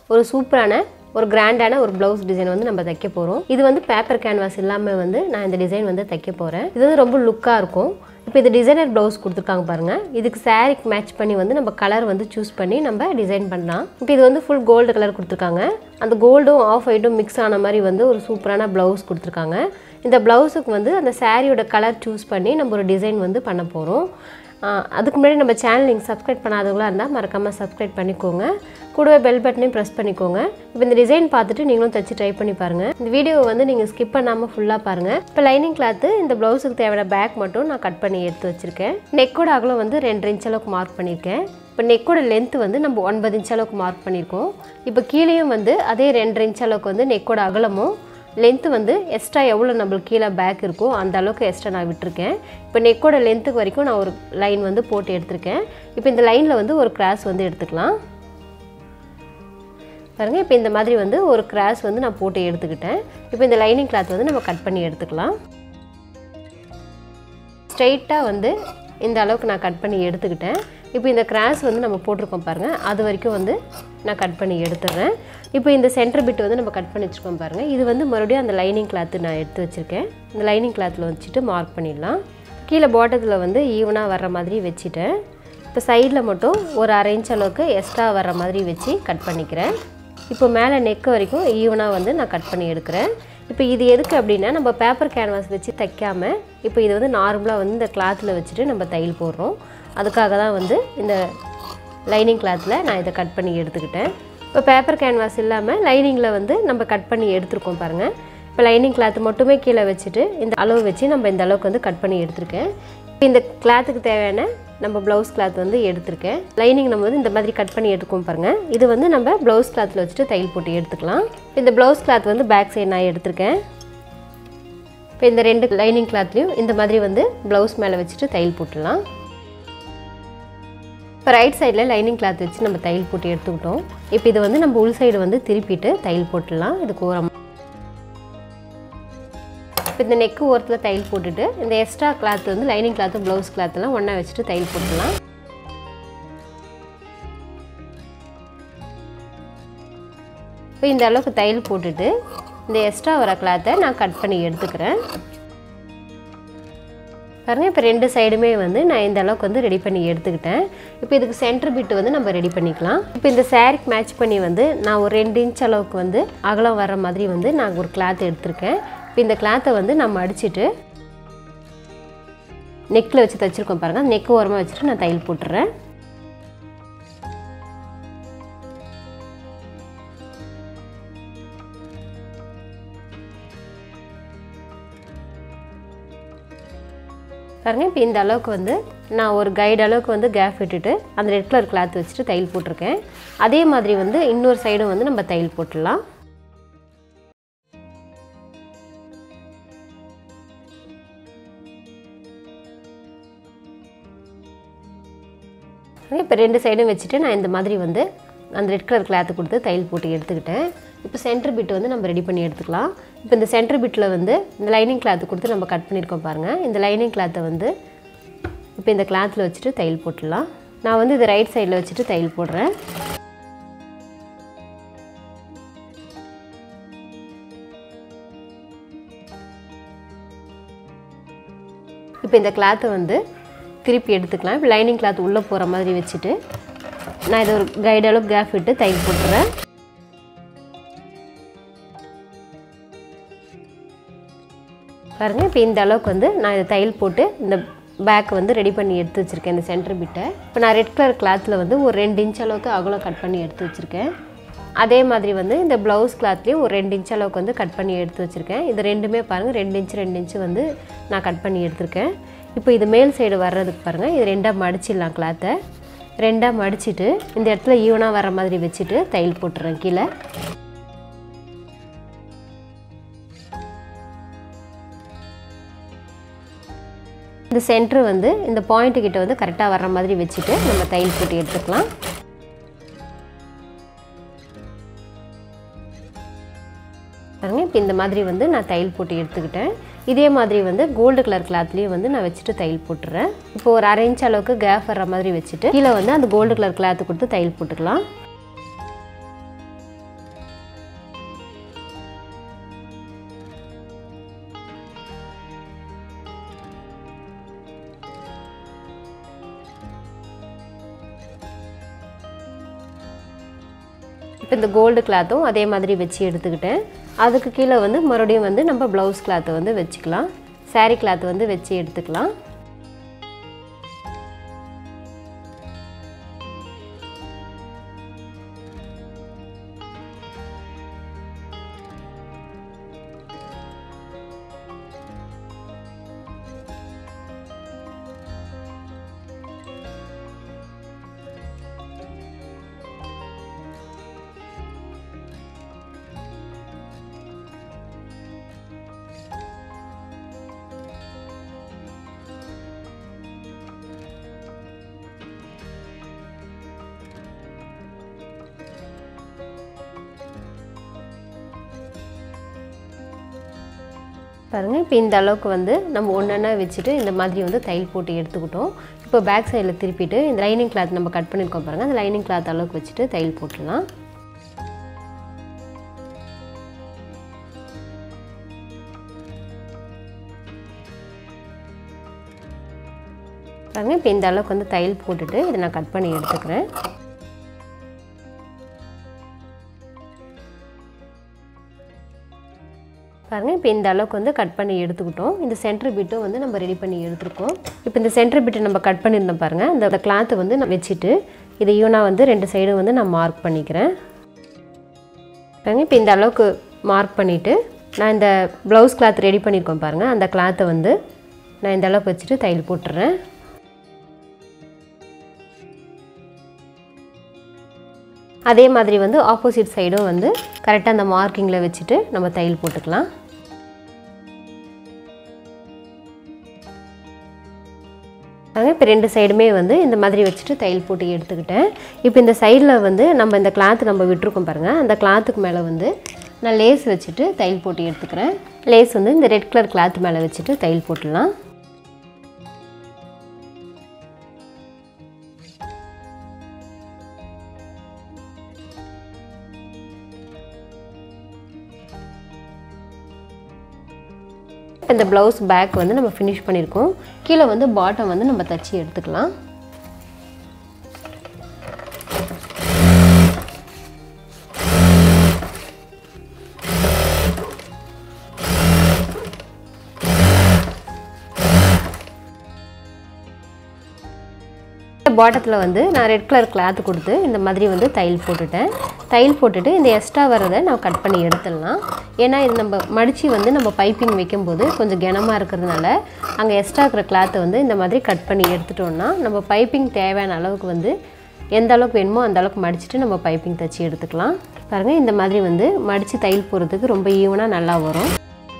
ஒரு சூப்பரான ஒரு கிராண்டான ஒரு ப்ளவுஸ் டிசைன் வந்து நம்ம தைக்க போகிறோம் இது வந்து பேப்பர் கேன்வாஸ் இல்லாமல் வந்து நான் இந்த டிசைன் வந்து தைக்க போகிறேன் இது வந்து ரொம்ப லுக்காக இருக்கும் இப்போ இது டிசைனர் ப்ளவுஸ் கொடுத்துருக்காங்க பாருங்கள் இதுக்கு சாரிக்கு மேட்ச் பண்ணி வந்து நம்ம கலர் வந்து சூஸ் பண்ணி நம்ம டிசைன் பண்ணலாம் இப்போ இது வந்து ஃபுல் கோல்டு கலர் கொடுத்துருக்காங்க அந்த கோல்டும் ஆஃப் ஒயிட்டும் மிக்ஸ் ஆன மாதிரி வந்து ஒரு சூப்பரான ப்ளவுஸ் கொடுத்துருக்காங்க இந்த ப்ளவுஸுக்கு வந்து அந்த சாரியோட கலர் சூஸ் பண்ணி நம்ம ஒரு டிசைன் வந்து பண்ண போகிறோம் அதுக்கு முன்னாடி நம்ம சேனல் நீங்கள் சப்ஸ்கிரைப் பண்ணாதவங்களா இருந்தால் மறக்காமல் சப்ஸ்கிரைப் பண்ணிக்கோங்க கூடவே பெல் பட்டனையும் ப்ரெஸ் பண்ணிக்கோங்க இப்போ இந்த டிசைன் பார்த்துட்டு நீங்களும் தச்சு ட்ரை பண்ணி பாருங்கள் இந்த வீடியோவை வந்து நீங்கள் ஸ்கிப் பண்ணாமல் ஃபுல்லாக பாருங்கள் இப்போ லைனிங் கிளாத்து இந்த ப்ளவுஸுக்கு தேவையான பேக் மட்டும் நான் கட் பண்ணி எடுத்து வச்சுருக்கேன் நெக்கோட அகலம் வந்து ரெண்டு இன்ச் அளவுக்கு மார்க் பண்ணியிருக்கேன் இப்போ நெக்கோட லென்த் வந்து நம்ம ஒன்பது இன்ச் அளவுக்கு மார்க் பண்ணியிருக்கோம் இப்போ கீழேயும் வந்து அதே ரெண்டு இன்ச் அளவுக்கு வந்து நெக்கோட அகலமும் லென்த்து வந்து எக்ஸ்ட்ரா எவ்வளோ நம்மளுக்கு கீழே பேக் இருக்கோ அந்த அளவுக்கு எக்ஸ்ட்ரா நான் விட்டுருக்கேன் இப்போ நெக்கோட லென்த்துக்கு வரைக்கும் நான் ஒரு லைன் வந்து போட்டு எடுத்திருக்கேன் இப்போ இந்த லைனில் வந்து ஒரு கிராஸ் வந்து எடுத்துக்கலாம் பாருங்கள் இப்போ இந்த மாதிரி வந்து ஒரு கிராஸ் வந்து நான் போட்டு எடுத்துக்கிட்டேன் இப்போ இந்த லைனிங் கிளாத் வந்து நம்ம கட் பண்ணி எடுத்துக்கலாம் ஸ்ட்ரைட்டாக வந்து இந்த அளவுக்கு நான் கட் பண்ணி எடுத்துக்கிட்டேன் இப்போ இந்த கிராஸ் வந்து நம்ம போட்டிருக்கோம் பாருங்கள் அது வரைக்கும் வந்து நான் கட் பண்ணி எடுத்துடுறேன் இப்போ இந்த சென்டர் பிட் வந்து நம்ம கட் பண்ணி வச்சுருக்கோம் பாருங்கள் இது வந்து மறுபடியும் அந்த லைனிங் கிளாத்து நான் எடுத்து வச்சுருக்கேன் இந்த லைனிங் கிளாத்தில் வச்சுட்டு மார்க் பண்ணிடலாம் கீழே பாட்டத்தில் வந்து ஈவனாக வர்ற மாதிரி வச்சுட்டேன் இப்போ சைடில் மட்டும் ஒரு அரை இன்ச் அளவுக்கு எக்ஸ்ட்ரா வர்ற மாதிரி வச்சு கட் பண்ணிக்கிறேன் இப்போ மேலே நெக்கு வரைக்கும் ஈவனாக வந்து நான் கட் பண்ணி எடுக்கிறேன் இப்போ இது எதுக்கு அப்படின்னா நம்ம பேப்பர் கேன்வாஸ் வச்சு தைக்காமல் இப்போ இது வந்து நார்மலாக வந்து இந்த கிளாத்தில் வச்சுட்டு நம்ம தையல் போடுறோம் அதுக்காக தான் வந்து இந்த லைனிங் கிளாத்தில் நான் இதை கட் பண்ணி எடுத்துக்கிட்டேன் இப்போ பேப்பர் கேன்வாஸ் இல்லாமல் லைனிங்கில் வந்து நம்ம கட் பண்ணி எடுத்துருக்கோம் பாருங்கள் இப்போ லைனிங் கிளாத் மட்டுமே கீழே வச்சுட்டு இந்த அளவு வச்சு நம்ம இந்த அளவுக்கு வந்து கட் பண்ணி எடுத்திருக்கேன் இப்போ இந்த கிளாத்துக்கு தேவையான நம்ம ப்ளவுஸ் கிளாத் வந்து எடுத்திருக்கேன் லைனிங் நம்ம வந்து இந்த மாதிரி கட் பண்ணி எடுத்துக்கோம் பாருங்கள் இது வந்து நம்ம ப்ளவுஸ் கிளாத்தில் வச்சுட்டு தையல் போட்டு எடுத்துக்கலாம் இந்த ப்ளவுஸ் கிளாத் வந்து பேக் சைடு நான் எடுத்திருக்கேன் இப்போ இந்த ரெண்டு லைனிங் கிளாத்லேயும் இந்த மாதிரி வந்து ப்ளவுஸ் மேலே வச்சுட்டு தையல் போட்டுடலாம் இப்போ ரைட் சைடில் லைனிங் கிளாத் வச்சு நம்ம தையல் போட்டு எடுத்துக்கிட்டோம் இப்போ இது வந்து நம்ம உள் சைடு வந்து திருப்பிட்டு தையல் போட்டுடலாம் இதுக்கு ஓரம் இப்போ இந்த நெக்கு ஓரத்தில் தையல் போட்டுட்டு இந்த எக்ஸ்ட்ரா கிளாத் வந்து லைனிங் கிளாத்து ப்ளவுஸ் கிளாத்லாம் ஒன்றா வச்சுட்டு தையல் போட்டுடலாம் இப்போ இந்த அளவுக்கு தையல் போட்டுட்டு இந்த எக்ஸ்ட்ரா வர கிளாத்தை நான் கட் பண்ணி எடுத்துக்கிறேன் பாருங்கள் இப்போ ரெண்டு சைடுமே வந்து நான் இந்த அளவுக்கு வந்து ரெடி பண்ணி எடுத்துக்கிட்டேன் இப்போ இதுக்கு சென்டர் பிட்டு வந்து நம்ம ரெடி பண்ணிக்கலாம் இப்போ இந்த சாரிக்கு மேட்ச் பண்ணி வந்து நான் ஒரு ரெண்டு இன்ச் அளவுக்கு வந்து அகலம் வர மாதிரி வந்து நான் ஒரு கிளாத் எடுத்திருக்கேன் இப்போ இந்த கிளாத்தை வந்து நம்ம அடிச்சுட்டு நெக்கில் வச்சு தைச்சிருக்கோம் பாருங்கள் நெக்கு ஓரமாக வச்சுட்டு நான் தையல் போட்டுறேன் பாருங்கள் இப்போ இந்த அளவுக்கு வந்து நான் ஒரு கைடு அளவுக்கு வந்து கேப் விட்டுட்டு அந்த ரெட் கலர் கிளாத் வச்சுட்டு தையல் போட்டிருக்கேன் அதே மாதிரி வந்து இன்னொரு சைடும் வந்து நம்ம தையல் போட்டுடலாம் இப்போ ரெண்டு சைடும் வச்சுட்டு நான் இந்த மாதிரி வந்து அந்த ரெட் கலர் கிளாத்து கொடுத்து தையல் போட்டு எடுத்துக்கிட்டேன் இப்போ சென்டர் பிட் வந்து நம்ம ரெடி பண்ணி எடுத்துக்கலாம் இப்போ இந்த சென்டர் பிட்டில் வந்து இந்த லைனிங் கிளாத்து கொடுத்து நம்ம கட் பண்ணியிருக்கோம் பாருங்கள் இந்த லைனிங் கிளாத்தை வந்து இப்போ இந்த கிளாத்தில் வச்சுட்டு தையல் போட்டுடலாம் நான் வந்து இதை ரைட் சைடில் வச்சுட்டு தையல் போடுறேன் இப்போ இந்த கிளாத்தை வந்து திருப்பி எடுத்துக்கலாம் இப்போ லைனிங் கிளாத் உள்ளே போகிற மாதிரி வச்சுட்டு நான் இதை ஒரு கைடு அளவுக்கு கேப் விட்டு தையல் போட்டுறேன் பாருங்கள் இப்போ இந்த அளவுக்கு வந்து நான் இதை தையல் போட்டு இந்த பேக் வந்து ரெடி பண்ணி எடுத்து வச்சுருக்கேன் இந்த சென்டர் பிட்டை இப்போ நான் ரெட் கலர் கிளாத்தில் வந்து ஒரு ரெண்டு இன்ச் அளவுக்கு அகலம் கட் பண்ணி எடுத்து வச்சுருக்கேன் அதே மாதிரி வந்து இந்த ப்ளவுஸ் கிளாத்லேயும் ஒரு ரெண்டு இன்ச் அளவுக்கு வந்து கட் பண்ணி எடுத்து வச்சுருக்கேன் இது ரெண்டுமே பாருங்கள் ரெண்டு இன்ச் ரெண்டு இன்ச்சு வந்து நான் கட் பண்ணி எடுத்திருக்கேன் இப்போ இது மேல் சைடு வர்றதுக்கு பாருங்கள் இது ரெண்டாக மடிச்சிடலாம் கிளாத்தை ரெண்டாக மடிச்சிட்டு இந்த இடத்துல ஈவனாக வர மாதிரி வச்சுட்டு தையல் போட்டுறேன் கீழே இந்த சென்டர் வந்து இந்த பாயிண்ட்டு கிட்ட வந்து கரெக்டாக வர்ற மாதிரி வச்சுட்டு நம்ம தையல் போட்டு எடுத்துக்கலாம் பாருங்க இப்போ இந்த மாதிரி வந்து நான் தையல் போட்டு எடுத்துக்கிட்டேன் இதே மாதிரி வந்து கோல்டு கலர் கிளாத்லேயும் வந்து நான் வச்சுட்டு தையல் போட்டுறேன் இப்போ ஒரு அரை இன்ச் அளவுக்கு கேப் வர்ற மாதிரி வச்சுட்டு கீழே வந்து அந்த கோல்டு கலர் கிளாத்து கொடுத்து தையல் போட்டுக்கலாம் இப்போ இந்த கோல்டு கிளாத்தும் அதே மாதிரி வச்சு எடுத்துக்கிட்டேன் அதுக்கு கீழே வந்து மறுபடியும் வந்து நம்ம ப்ளவுஸ் கிளாத்தை வந்து வச்சுக்கலாம் saree கிளாத் வந்து வச்சு எடுத்துக்கலாம் பாருங்கள் இப்போ இந்த அளவுக்கு வந்து நம்ம ஒன்றா வச்சுட்டு இந்த மாதிரி வந்து தையல் போட்டு எடுத்துக்கிட்டோம் இப்போ பேக் சைடில் திருப்பிட்டு இந்த லைனிங் கிளாத் நம்ம கட் பண்ணியிருக்கோம் பாருங்கள் அந்த லைனிங் கிளாத் அளவுக்கு வச்சுட்டு தையல் போட்டுடலாம் பாருங்கள் இப்போ இந்த அளவுக்கு வந்து தையல் போட்டுட்டு இதை நான் கட் பண்ணி எடுத்துக்கிறேன் பாருங்கள் இப்போ இந்த அளவுக்கு வந்து கட் பண்ணி எடுத்துக்கிட்டோம் இந்த சென்டர் பிட்டும் வந்து நம்ம ரெடி பண்ணி எடுத்துருக்கோம் இப்போ இந்த சென்டர் பிட்டை நம்ம கட் பண்ணியிருந்தோம் பாருங்கள் இந்த கிளாத்தை வந்து நான் வச்சுட்டு இதை ஈவனாக வந்து ரெண்டு சைடும் வந்து நான் மார்க் பண்ணிக்கிறேன் பாருங்கள் இப்போ இந்த அளவுக்கு மார்க் பண்ணிவிட்டு நான் இந்த ப்ளவுஸ் கிளாத் ரெடி பண்ணியிருக்கோம் பாருங்கள் அந்த கிளாத்தை வந்து நான் இந்த அளவுக்கு வச்சுட்டு தையல் போட்டுறேன் அதே மாதிரி வந்து ஆப்போசிட் சைடும் வந்து கரெக்டாக அந்த மார்க்கிங்கில் வச்சுட்டு நம்ம தையல் போட்டுக்கலாம் பாருங்க இப்போ ரெண்டு சைடுமே வந்து இந்த மாதிரி வச்சுட்டு தையல் போட்டு எடுத்துக்கிட்டேன் இப்போ இந்த சைடில் வந்து நம்ம இந்த கிளாத் நம்ம விட்டுருக்கோம் பாருங்கள் அந்த கிளாத்துக்கு மேலே வந்து நான் லேஸ் வச்சுட்டு தையல் போட்டு எடுத்துக்கிறேன் லேஸ் வந்து இந்த ரெட் கலர் கிளாத் மேலே வச்சுட்டு தையல் போட்டுடலாம் இந்த ப்ளவுஸ் பேக் வந்து நம்ம ஃபினிஷ் பண்ணியிருக்கோம் கீழே வந்து பாட்டம் வந்து நம்ம தச்சு எடுத்துக்கலாம் பாட்டத்தில் வந்து நான் ரெட் கலர் கிளாத் கொடுத்து இந்த மாதிரி வந்து தையல் போட்டுட்டேன் தையல் போட்டுட்டு இந்த எக்ஸ்ட்ரா வரதை நான் கட் பண்ணி எடுத்துடலாம் ஏன்னா இது நம்ம மடித்து வந்து நம்ம பைப்பிங் வைக்கும்போது கொஞ்சம் கனமாக இருக்கிறதுனால அங்கே எக்ஸ்ட்ரா இருக்கிற கிளாத்தை வந்து இந்த மாதிரி கட் பண்ணி எடுத்துட்டோம்னா நம்ம பைப்பிங் தேவையான அளவுக்கு வந்து எந்த அளவுக்கு வேணுமோ அந்த அளவுக்கு மடிச்சுட்டு நம்ம பைப்பிங் தைச்சி எடுத்துக்கலாம் பாருங்கள் இந்த மாதிரி வந்து மடித்து தையல் போகிறதுக்கு ரொம்ப ஈவனாக நல்லா வரும்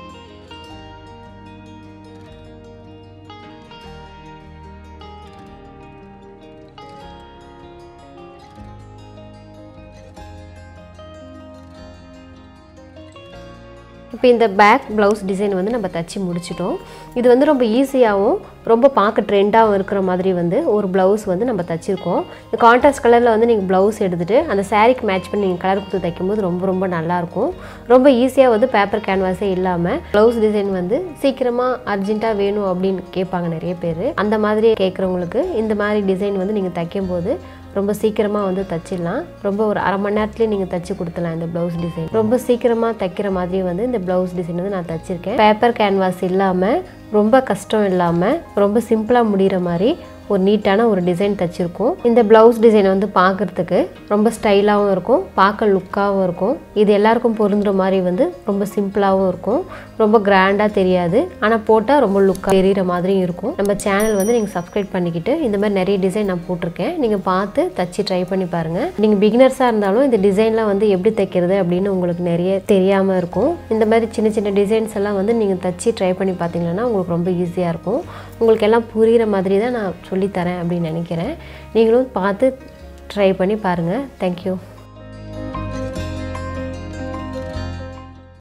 இப்போ இந்த பேக் ப்ளவுஸ் டிசைன் வந்து நம்ம தச்சு முடிச்சிட்டோம் இது வந்து ரொம்ப ஈஸியாகவும் ரொம்ப பார்க்க ட்ரெண்டாகவும் இருக்கிற மாதிரி வந்து ஒரு ப்ளவுஸ் வந்து நம்ம தச்சிருக்கோம் இந்த கான்ட்ராஸ்ட் கலரில் வந்து நீங்கள் ப்ளவுஸ் எடுத்துகிட்டு அந்த சாரீக்கு மேட்ச் பண்ணி நீங்கள் கலர் கொடுத்து தைக்கும்போது ரொம்ப ரொம்ப நல்லாயிருக்கும் ரொம்ப ஈஸியாக வந்து பேப்பர் கேன்வாஸே இல்லாமல் ப்ளவுஸ் டிசைன் வந்து சீக்கிரமாக அர்ஜென்ட்டாக வேணும் அப்படின்னு கேட்பாங்க நிறைய பேர் அந்த மாதிரி கேட்குறவங்களுக்கு இந்த மாதிரி டிசைன் வந்து நீங்கள் தைக்கும்போது ரொம்ப சீக்கிரமாக வந்து தச்சிடலாம் ரொம்ப ஒரு அரை மணி நேரத்துலேயே நீங்கள் தச்சு கொடுத்துலாம் இந்த ப்ளவுஸ் டிசைன் ரொம்ப சீக்கிரமாக தைக்கிற மாதிரி வந்து இந்த ப்ளவுஸ் டிசைன் வந்து நான் தச்சிருக்கேன் பேப்பர் கேன்வாஸ் இல்லாமல் ரொம்ப கஷ்டம் இல்லாமல் ரொம்ப சிம்பிளாக முடிகிற மாதிரி ஒரு நீட்டான ஒரு டிசைன் தச்சிருக்கோம் இந்த ப்ளவுஸ் டிசைன் வந்து பார்க்குறதுக்கு ரொம்ப ஸ்டைலாகவும் இருக்கும் பார்க்க லுக்காகவும் இருக்கும் இது எல்லாருக்கும் பொருந்துற மாதிரி வந்து ரொம்ப சிம்பிளாகவும் இருக்கும் ரொம்ப கிராண்டாக தெரியாது ஆனால் போட்டால் ரொம்ப லுக்காக தெரிகிற மாதிரியும் இருக்கும் நம்ம சேனல் வந்து நீங்கள் சப்ஸ்கிரைப் பண்ணிக்கிட்டு இந்த மாதிரி நிறைய டிசைன் நான் போட்டிருக்கேன் நீங்கள் பார்த்து தச்சு ட்ரை பண்ணி பாருங்கள் நீங்கள் பிகினர்ஸாக இருந்தாலும் இந்த டிசைன்லாம் வந்து எப்படி தைக்கிறது அப்படின்னு உங்களுக்கு நிறைய தெரியாமல் இருக்கும் இந்த மாதிரி சின்ன சின்ன டிசைன்ஸ் எல்லாம் வந்து நீங்கள் தச்சு ட்ரை பண்ணி பார்த்தீங்கன்னா உங்களுக்கு ரொம்ப ஈஸியாக இருக்கும் உங்களுக்கு எல்லாம் புரிகிற மாதிரி தான் நான் சொல்லித்தரேன் அப்படின்னு நினைக்கிறேன் நீங்களும் பார்த்து ட்ரை பண்ணி பாருங்கள் தேங்க்யூ